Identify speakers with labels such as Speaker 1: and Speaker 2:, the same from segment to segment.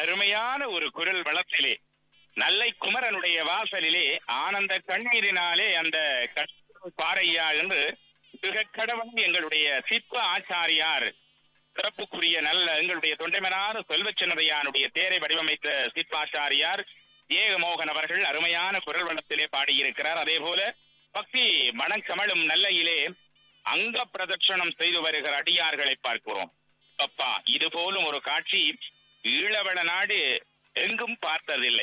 Speaker 1: அருமையான ஒரு குரல் வளத்திலே நல்லை குமரனுடைய வாசலிலே ஆனந்த கண்ணீரினாலே அந்த கண்ணீர் பாறையா என்று மிக கடவுள் எங்களுடைய சிற்ப ஆச்சாரியார் சிறப்புக்குரிய நல்ல எங்களுடைய தொண்டைமனான செல்வச்சின்னதையானுடைய தேரை வடிவமைத்த சிற்பாச்சாரியார் ஏகமோகன் அவர்கள் அருமையான குரல் வளத்திலே பாடியிருக்கிறார் அதே போல பக்தி மணக்கமலும் நல்லையிலே அங்க பிரதட்சணம் செய்து வருகிற அடியார்களை பார்க்கிறோம் அப்பா இது போலும் ஒரு காட்சி ஈழவள நாடு எங்கும் பார்த்ததில்லை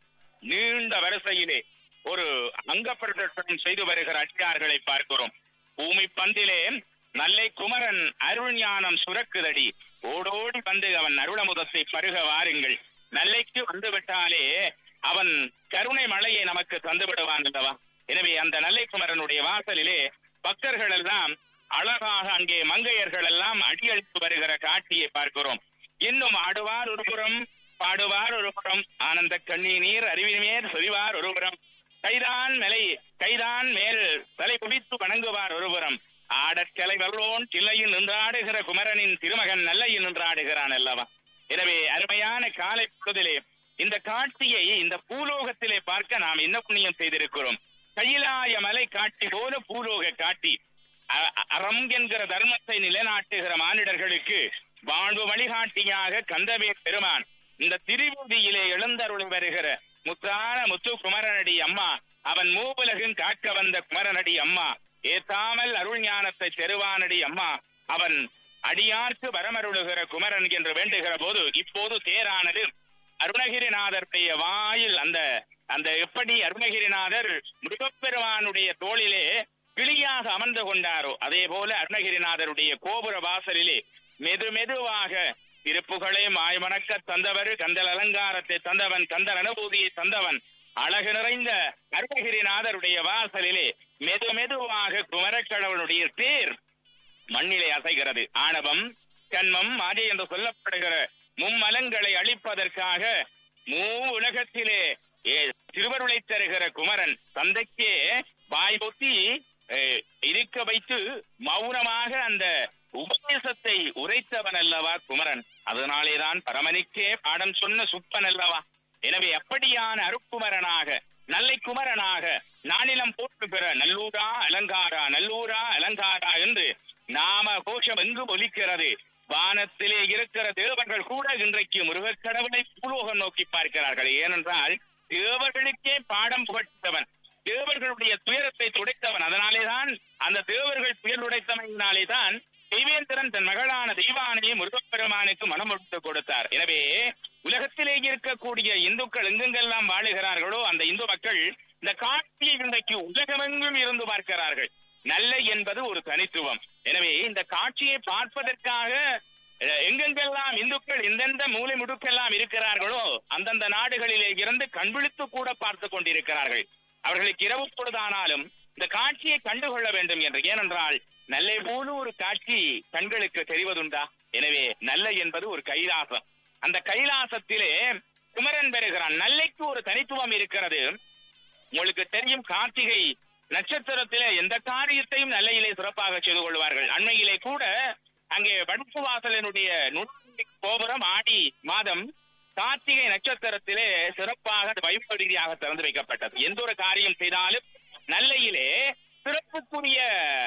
Speaker 1: நீண்ட வரிசையிலே ஒரு அங்க பிரதட்சணம் செய்து வருகிற அடியார்களை பார்க்கிறோம் பூமி பந்திலே நல்லை குமரன் அருள் ஞானம் சுரக்குதடி ஓடோடி வந்து அவன் அருளமுதத்தை பருக வாருங்கள் நல்லைக்கு வந்து விட்டாலே அவன் கருணை மழையை நமக்கு தந்து விடுவான் அல்லவா எனவே அந்த நல்லை குமரனுடைய வாசலிலே பக்தர்கள் எல்லாம் அழகாக அங்கே மங்கையர்கள் எல்லாம் அடியெடுத்து வருகிற காட்சியை பார்க்கிறோம் இன்னும் ஆடுவார் ஒரு புறம் பாடுவார் ஒரு புறம் ஆனந்த கண்ணி நீர் அறிவினேர் சொரிவார் ஒரு புறம் கைதான் மேலை கைதான் மேல் தலை குவித்து வணங்குவார் ஒருபுறம் ஆடற்கலை வல்லோன் சில்லையில் நின்றாடுகிற குமரனின் திருமகன் நல்லையில் நின்றாடுகிறான் அல்லவா எனவே அருமையான காலை பொழுதிலே இந்த காட்சியை இந்த பூலோகத்திலே பார்க்க நாம் என்ன புண்ணியம் செய்திருக்கிறோம் கையிலாய மலை காட்சி போல பூலோக காட்டி அ- அறம் என்கிற தர்மத்தை நிலைநாட்டுகிற மானிடர்களுக்கு வாழ்வு வழிகாட்டியாக கந்தவே பெருமான் இந்த திருவதியிலே எழுந்தருளி வருகிற முத்தான முத்து குமரனடி அம்மா அவன் மூவுலகும் காக்க வந்த குமரனடி அம்மா ஏத்தாமல் அருள் ஞானத்தை தெருவானடி அம்மா அவன் அடியார்க்கு வரமருளுகிற குமரன் என்று வேண்டுகிற போது இப்போது தேரானது அருணகிரிநாதருடைய வாயில் அந்த அந்த எப்படி அருணகிரிநாதர் முருகப்பெருமானுடைய தோளிலே கிளியாக அமர்ந்து கொண்டாரோ அதே போல அருணகிரிநாதருடைய கோபுர வாசலிலே மெது மெதுவாக திருப்புகளை மாய்மணக்க தந்தவர் கந்தல் அலங்காரத்தை தந்தவன் கந்தல் அனுபூதியை தந்தவன் அழகு நிறைந்த அருணகிரிநாதருடைய வாசலிலே மெது மெதுவாக குமரக்கடவுளுடைய தேர் மண்ணிலே அசைகிறது ஆணவம் கண்மம் மாயை என்று சொல்லப்படுகிற மும்மலங்களை அழிப்பதற்காக மூ உலகத்திலே ஏ, திருவருளை தருகிற குமரன் தந்தைக்கே வாய் பொத்தி அஹ், இருக்க வைத்து மௌனமாக அந்த உபதேசத்தை உரைத்தவன் அல்லவா குமரன் அதனாலேதான் பரமனுக்கே பாடம் சொன்ன சுப்பன் அல்லவா எனவே அப்படியான அருக்குமரனாக நல்லை குமரனாக நானிலம் போற்று பெற நல்லூரா அலங்காரா நல்லூரா அலங்காரா என்று நாம கோஷம் எங்கு ஒலிக்கிறது வானத்திலே இருக்கிற தேவர்கள் கூட இன்றைக்கு முருகக் கடவுளை பூலோகம் நோக்கி பார்க்கிறார்கள் ஏனென்றால் தேவர்களுக்கே பாடம் புகட்டவன் தேவர்களுடைய துயரத்தை துடைத்தவன் அதனாலேதான் அந்த தேவர்கள் துயர் உடைத்தவனாலே தான் தெய்வேந்திரன் தன் மகளான தெய்வானையை முருகப்பெருமானுக்கு மனம் கொடுத்து கொடுத்தார் எனவே உலகத்திலே இருக்கக்கூடிய இந்துக்கள் எங்கெங்கெல்லாம் வாழுகிறார்களோ அந்த இந்து மக்கள் இந்த காட்சியை இன்றைக்கு உலகமெங்கும் இருந்து பார்க்கிறார்கள் நல்ல என்பது ஒரு தனித்துவம் எனவே இந்த காட்சியை பார்ப்பதற்காக அஹ், எங்கெங்கெல்லாம் இந்துக்கள் எந்தெந்த மூலை முடுக்கெல்லாம் இருக்கிறார்களோ அந்தந்த நாடுகளிலே இருந்து கண்விழித்து கூட பார்த்து கொண்டிருக்கிறார்கள் அவர்களுக்கு இரவு பொழுதானாலும் இந்த காட்சியை கண்டுகொள்ள வேண்டும் என்று ஏனென்றால் நல்லை போல ஒரு காட்சி கண்களுக்கு தெரிவதுண்டா எனவே நல்ல என்பது ஒரு கைலாசம் அந்த கைலாசத்திலே குமரன் பெறுகிறான் நல்லைக்கு ஒரு தனித்துவம் இருக்கிறது உங்களுக்கு தெரியும் கார்த்திகை நட்சத்திரத்திலே எந்த காரியத்தையும் நல்லையிலே சிறப்பாக செய்து கொள்வார்கள் அண்மையிலே கூட அங்கே வடக்கு வாசலினுடைய நுண்ணுண்டி கோபுரம் ஆடி மாதம் கார்த்திகை நட்சத்திரத்திலே சிறப்பாக அது வைபவ ரீதியாக திறந்து வைக்கப்பட்டது எந்த ஒரு காரியம் செய்தாலும் நல்லையிலே சிறப்புக்குரிய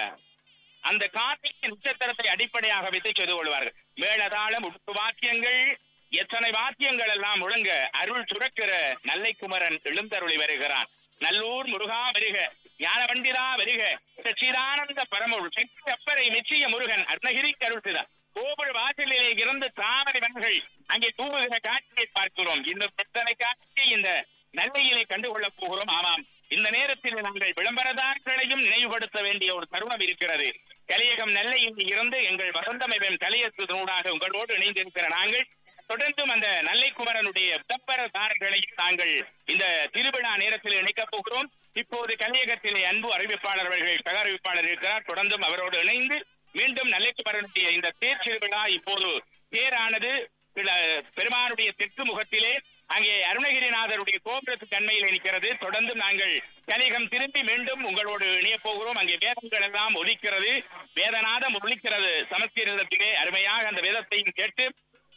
Speaker 1: அந்த கார்த்திகை நட்சத்திரத்தை அடிப்படையாக வைத்து செய்து கொள்வார்கள் மேளதாளம் உடுப்பு வாக்கியங்கள் எத்தனை வாக்கியங்கள் எல்லாம் முழங்க அருள் சுரக்கிற நல்லை குமரன் எழுந்தருளி வருகிறான் நல்லூர் முருகா வருக ஞான வண்டிதா வருக சச்சிதானந்த பரமுள் செட்டி அப்பரை நிச்சய முருகன் அருணகிரி கருத்துதான் கோபுர வாசலிலே இருந்து தாமரை மண்கள் அங்கே தூவுகிற காட்சியை பார்க்கிறோம் இந்த எத்தனை காட்சியை இந்த நல்லையிலே கண்டுகொள்ளப் போகிறோம் ஆமாம் இந்த நேரத்தில் நாங்கள் விளம்பரதார்களையும் நினைவுபடுத்த வேண்டிய ஒரு தருணம் இருக்கிறது கலியகம் நெல்லையில் இருந்து எங்கள் வசந்தமைவன் கலியத்தினூடாக உங்களோடு இணைந்திருக்கிற நாங்கள் தொடர்ந்தும் அந்த நல்லை குமரனுடைய விளம்பரதாரர்களை நாங்கள் இந்த திருவிழா நேரத்தில் இணைக்கப் போகிறோம் இப்போது கலியகத்திலே அன்பு அறிவிப்பாளர் அவர்கள் சக அறிவிப்பாளர் இருக்கிறார் தொடர்ந்தும் அவரோடு இணைந்து மீண்டும் நல்லை குமரனுடைய இந்த தேர் திருவிழா இப்போது தேரானது பில- பெருமானுடைய தெற்கு முகத்திலே அங்கே அருணகிரிநாதருடைய கோபுரத்து தன்மையில் இருக்கிறது தொடர்ந்து நாங்கள் கலிகம் திரும்பி மீண்டும் உங்களோடு இணையப் போகிறோம் அங்கே வேதங்கள் எல்லாம் ஒலிக்கிறது வேதநாதம் ஒலிக்கிறது சமஸ்கிருதத்திலே அருமையாக அந்த வேதத்தையும் கேட்டு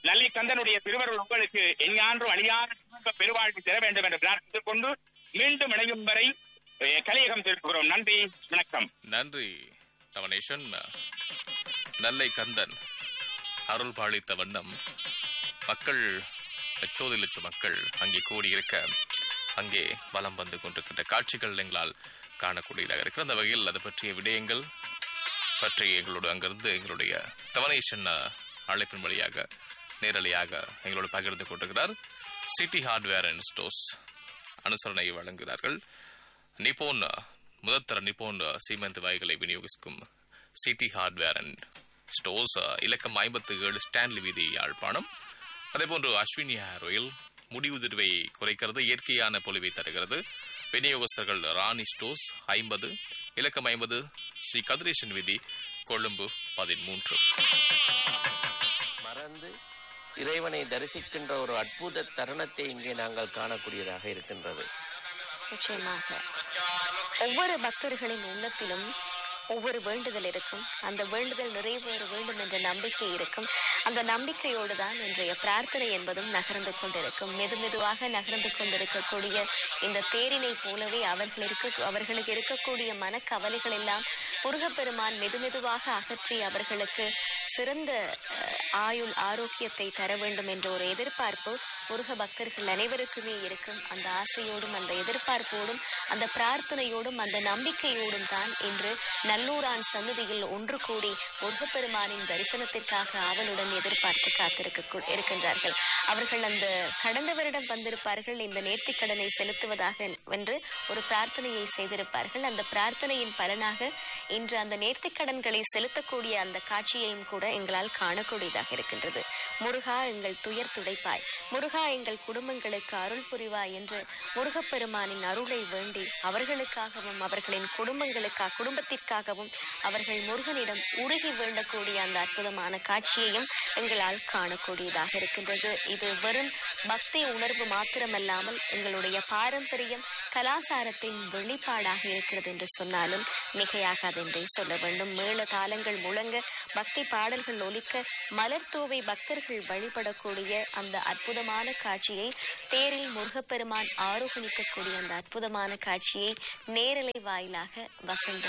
Speaker 1: நல்லி கந்தனுடைய திருவருள் உங்களுக்கு எஞ்ஞான்றும் அழியாத குடும்ப பெருவாழ்வு தர வேண்டும் என்று பிரார்த்தித்துக் கொண்டு மீண்டும் இணையும் வரை அஹ், கலியகம் திருப்புகிறோம் நன்றி வணக்கம்
Speaker 2: நன்றி தவனேஷன் நெல்லை கந்தன் அருள் பாலித்த வண்ணம் மக்கள் லட்சோதி லட்ச மக்கள் அங்கே கூடியிருக்க அங்கே வலம் வந்து கொண்டிருக்கின்ற காட்சிகள் எங்களால் காணக்கூடியதாக இருக்கிற அந்த வகையில் அது பற்றிய விடயங்கள் பற்றி எங்களோடு அங்கிருந்து எங்களுடைய தவனேஷன் அஹ், அழைப்பின் வழியாக நேரலையாக எங்களோடு பகிர்ந்து கொண்டிருக்கிறார் சிட்டி ஹார்ட்வேர் அண்ட் ஸ்டோர்ஸ் அனுசரணை வழங்குகிறார்கள் நிப்போன் முதற்தர நிப்போன் சீமெந்து வாய்களை விநியோகிக்கும் சிட்டி ஹார்ட்வேர் அண்ட் ஸ்டோர்ஸ் இலக்கம் ஐம்பத்து ஏழு ஸ்டான்லி வீதி யாழ்ப்பாணம் அதேபோன்று அஸ்வினி ஹேர் ஆயில் முடி உதிர்வை குறைக்கிறது இயற்கையான பொலிவை தருகிறது விநியோகஸ்தர்கள் ராணி ஸ்டோர்ஸ் ஐம்பது இலக்கம் ஐம்பது ஸ்ரீ கதிரேசன் வீதி கொழும்பு பதிமூன்று
Speaker 3: மறந்து இறைவனை தரிசிக்கின்ற ஒரு அற்புத தருணத்தை இங்கே நாங்கள் காணக்கூடியதாக இருக்கின்றது
Speaker 4: நிச்சயமாக ஒவ்வொரு பக்தர்களின் உள்ளத்திலும் ஒவ்வொரு வேண்டுதல் இருக்கும் அந்த வேண்டுதல் நிறைவேற வேண்டும் என்ற நம்பிக்கை இருக்கும் அந்த நம்பிக்கையோடு தான் இன்றைய பிரார்த்தனை என்பதும் நகர்ந்து கொண்டிருக்கும் மெது மெதுவாக நகர்ந்து கொண்டிருக்கக்கூடிய இந்த தேரினை போலவே அவர்கள் இருக்க அவர்களுக்கு இருக்கக்கூடிய மனக்கவலைகள் எல்லாம் முருகப்பெருமான் மெது மெதுவாக அகற்றி அவர்களுக்கு சிறந்த அஹ், ஆயுள் ஆரோக்கியத்தை தர வேண்டும் என்ற ஒரு எதிர்பார்ப்பு முருக பக்தர்கள் அனைவருக்குமே இருக்கும் அந்த ஆசையோடும் அந்த எதிர்பார்ப்போடும் அந்த பிரார்த்தனையோடும் அந்த நம்பிக்கையோடும் தான் இன்று நல்லூரான் சன்னதியில் ஒன்று கூடி முருகப்பெருமானின் தரிசனத்திற்காக ஆவலுடன் எதிர்பார்த்து காத்திருக்க கூ- இருக்கின்றார்கள் அவர்கள் அந்த கடந்த வருடம் வந்திருப்பார்கள் இந்த நேர்த்திக் கடனை செலுத்துவதாக என்று ஒரு பிரார்த்தனையை செய்திருப்பார்கள் அந்த பிரார்த்தனையின் பலனாக இன்று அந்த நேர்த்திக் கடன்களை செலுத்தக்கூடிய அந்த காட்சியையும் கூட எங்களால் காணக்கூடியதாக இருக்கின்றது முருகா எங்கள் துயர் துடைப்பாய் முருகா எங்கள் குடும்பங்களுக்கு அருள் புரிவாய் என்று முருகப்பெருமானின் அருளை வேண்டி அவர்களுக்காகவும் அவர்களின் குடும்பங்களுக்காக குடும்பத்திற்காகவும் அவர்கள் முருகனிடம் உருகி வேண்டக்கூடிய அந்த அற்புதமான காட்சியையும் எங்களால் காணக்கூடியதாக இருக்கின்றது இது வெறும் பக்தி உணர்வு மாத்திரமல்லாமல் எங்களுடைய பாரம்பரியம் கலாசாரத்தின் வெளிப்பாடாக இருக்கிறது என்று சொன்னாலும் மிகையாகாது என்றே சொல்ல வேண்டும் மேள தாளங்கள் முழங்க பக்தி பாடல்கள் ஒலிக்க மலர் தூவை பக்தர்கள் வழிபடக்கூடிய அந்த அற்புதமான காட்சியை தேரில் முருகப்பெருமான் ஆரோகணிக்கக்கூடிய அந்த அற்புதமான காட்சியை நேரலை வாயிலாக வசந்த